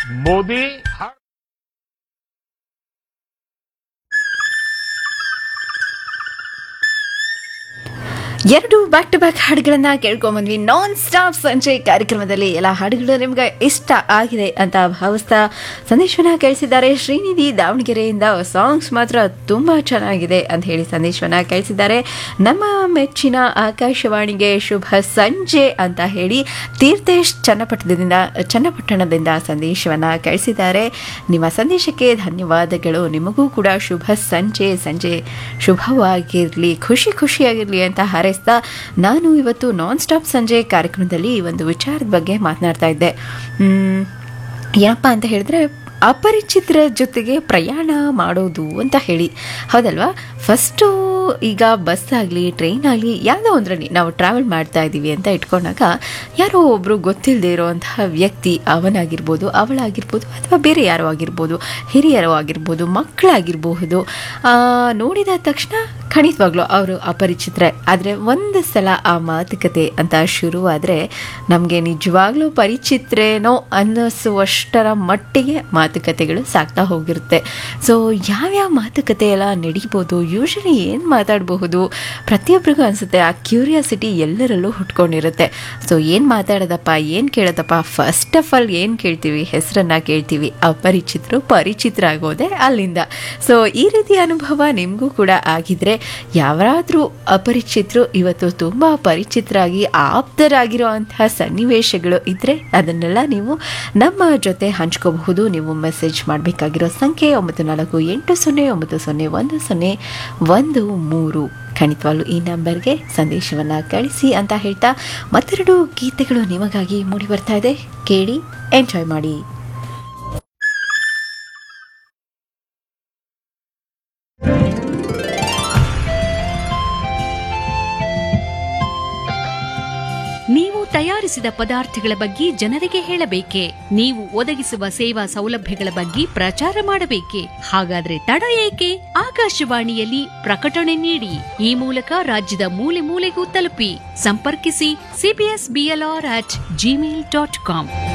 मोदी हर ಎರಡು back to back ಹಾಡುಗಳನ್ನ ಕೇಳ್ಕೊಂಬಂದ್ವಿ non stop ಸಂಜೆ ಕಾರ್ಯಕ್ರಮದಲ್ಲಿ ಎಲ್ಲ ಹಾಡುಗಳು ನಿಮ್ಗೆ ಇಷ್ಟ ಆಗಿದೆ ಅಂತ ಭಾವಿಸ್ತಾ ಸಂದೇಶವನ್ನ ಕೇಳಿಸಿದ್ದಾರೆ ಶ್ರೀನಿಧಿ ದಾವಣಗೆರೆಯಿಂದ ಸಾಂಗ್ಸ್ ಮಾತ್ರ ತುಂಬಾ ಚೆನ್ನಾಗಿದೆ ಅಂತ ಹೇಳಿ ಸಂದೇಶವನ್ನ ಕೇಳಿಸಿದ್ದಾರೆ ನಮ್ಮ ಮೆಚ್ಚಿನ ಆಕಾಶವಾಣಿಗೆ ಶುಭ ಸಂಜೆ ಅಂತ ಹೇಳಿ ತೀರ್ಥೇಶ್ ಚನ್ನಪಟ್ಟಣದಿಂದ ಚನ್ನಪಟ್ಟಣದಿಂದ ಸಂದೇಶವನ್ನ ಕಳಿಸಿದ್ದಾರೆ ನಿಮ್ಮ ಸಂದೇಶಕ್ಕೆ ಧನ್ಯವಾದಗಳು ನಿಮಗೂ ಕೂಡ ಶುಭ ಸಂಜೆ ಸಂಜೆ ಶುಭವಾಗಿರಲಿ ಖುಷಿ ಖುಷಿಯಾಗಿರಲಿ ಅಂತ ಹಾರೈಸ್ತಾ ನಾನು ಇವತ್ತು ನಾನ್ ಸ್ಟಾಪ್ ಸಂಜೆ ಕಾರ್ಯಕ್ರಮದಲ್ಲಿ ಈ ಒಂದು ವಿಚಾರದ ಬಗ್ಗೆ ಮಾತನಾಡ್ತಾ ಇದ್ದೆ ಮ್, ಏನಪ್ಪ ಅಂತ ಹೇಳಿದ್ರೆ ಅಪರಿಚಿತರ ಜೊತೆಗೆ ಪ್ರಯಾಣ ಮಾಡೋದು ಅಂತ ಹೇಳಿ ಹೌದಲ್ವಾ ಫಸ್ಟು ಈಗ ಬಸ್ ಆಗಲಿ ಟ್ರೈನ್ ಆಗಲಿ ಯಾವುದೋ ಒಂದರಲ್ಲಿ ನಾವು ಟ್ರಾವೆಲ್ ಮಾಡ್ತಾ ಇದ್ದೀವಿ ಅಂತ ಇಟ್ಕೊಂಡಾಗ ಯಾರೋ ಒಬ್ಬರು ಗೊತ್ತಿಲ್ಲದೆ ಇರೋವಂತಹ ವ್ಯಕ್ತಿ ಅವನಾಗಿರ್ಬೋದು ಅವಳಾಗಿರ್ಬೋದು ಅಥವಾ ಬೇರೆ ಯಾರೋ ಆಗಿರ್ಬೋದು ಹಿರಿಯರೋ ಆಗಿರ್ಬೋದು ಮಕ್ಕಳಾಗಿರಬಹುದು ನೋಡಿದ ತಕ್ಷಣ ಖಂಡಿತವಾಗ್ಲೂ ಅವರು ಅಪರಿಚಿತರೆ ಆದರೆ ಒಂದು ಸಲ ಆ ಮಾತುಕತೆ ಅಂತ ಶುರುವಾದರೆ ನಮಗೆ ನಿಜವಾಗ್ಲೂ ಪರಿಚಿತ್ರೇನೋ ಅನ್ನಿಸುವಷ್ಟರ ಮಟ್ಟಿಗೆ ಮಾತುಕತೆಗಳು ಸಾಗ್ತಾ ಹೋಗಿರುತ್ತೆ ಸೊ ಯಾವ್ಯಾವ ಮಾತುಕತೆ ಎಲ್ಲ ನಡೀಬೋದು ಯೂಶಲಿ ಏನು ಮಾತಾಡಬಹುದು ಪ್ರತಿಯೊಬ್ಬರಿಗೂ ಅನಿಸುತ್ತೆ ಆ ಕ್ಯೂರಿಯಾಸಿಟಿ ಎಲ್ಲರಲ್ಲೂ ಹುಟ್ಕೊಂಡಿರುತ್ತೆ ಸೊ ಏನು ಮಾತಾಡೋದಪ್ಪ ಏನು ಕೇಳೋದಪ್ಪ ಫಸ್ಟ್ ಆಫ್ ಆಲ್ ಏನು ಕೇಳ್ತೀವಿ ಹೆಸರನ್ನ ಕೇಳ್ತೀವಿ ಅಪರಿಚಿತರು ಪರಿಚಿತರಾಗೋದೆ ಅಲ್ಲಿಂದ ಸೊ ಈ ರೀತಿಯ ಅನುಭವ ನಿಮಗೂ ಕೂಡ ಆಗಿದ್ರೆ ಯಾರಾದರೂ ಅಪರಿಚಿತರು ಇವತ್ತು ತುಂಬ ಪರಿಚಿತರಾಗಿ ಆಪ್ತರಾಗಿರೋ ಅಂತಹ ಸನ್ನಿವೇಶಗಳು ಇದ್ದರೆ ಅದನ್ನೆಲ್ಲ ನೀವು ನಮ್ಮ ಜೊತೆ ಹಂಚ್ಕೋಬಹುದು ನೀವು ಮೆಸೇಜ್ ಮಾಡಬೇಕಾಗಿರೋ ಸಂಖ್ಯೆ ಒಂಬತ್ತು ನಾಲ್ಕು ಎಂಟು ಸೊನ್ನೆ ಒಂಬತ್ತು ಸೊನ್ನೆ ಒಂದು ಸೊನ್ನೆ ಒಂದು ಮೂರು ಖಂಡಿತವಾಗ್ಲೂ ಈ ನಂಬರ್ಗೆ ಸಂದೇಶವನ್ನು ಕಳಿಸಿ ಅಂತ ಹೇಳ್ತಾ ಮತ್ತೆರಡು ಗೀತೆಗಳು ನಿಮಗಾಗಿ ಮೂಡಿ ಬರ್ತಾ ಇದೆ ಕೇಳಿ ಎಂಜಾಯ್ ಮಾಡಿ ನೀವು ತಯಾರಿಸಿದ ಪದಾರ್ಥಗಳ ಬಗ್ಗೆ ಜನರಿಗೆ ಹೇಳಬೇಕೆ ನೀವು ಒದಗಿಸುವ ಸೇವಾ ಸೌಲಭ್ಯಗಳ ಬಗ್ಗೆ ಪ್ರಚಾರ ಮಾಡಬೇಕೆ ಹಾಗಾದ್ರೆ ತಡ ಏಕೆ ಆಕಾಶವಾಣಿಯಲ್ಲಿ ಪ್ರಕಟಣೆ ನೀಡಿ ಈ ಮೂಲಕ ರಾಜ್ಯದ ಮೂಲೆ ಮೂಲೆಗೂ ತಲುಪಿ ಸಂಪರ್ಕಿಸಿ CBS BLR at Gmail dot com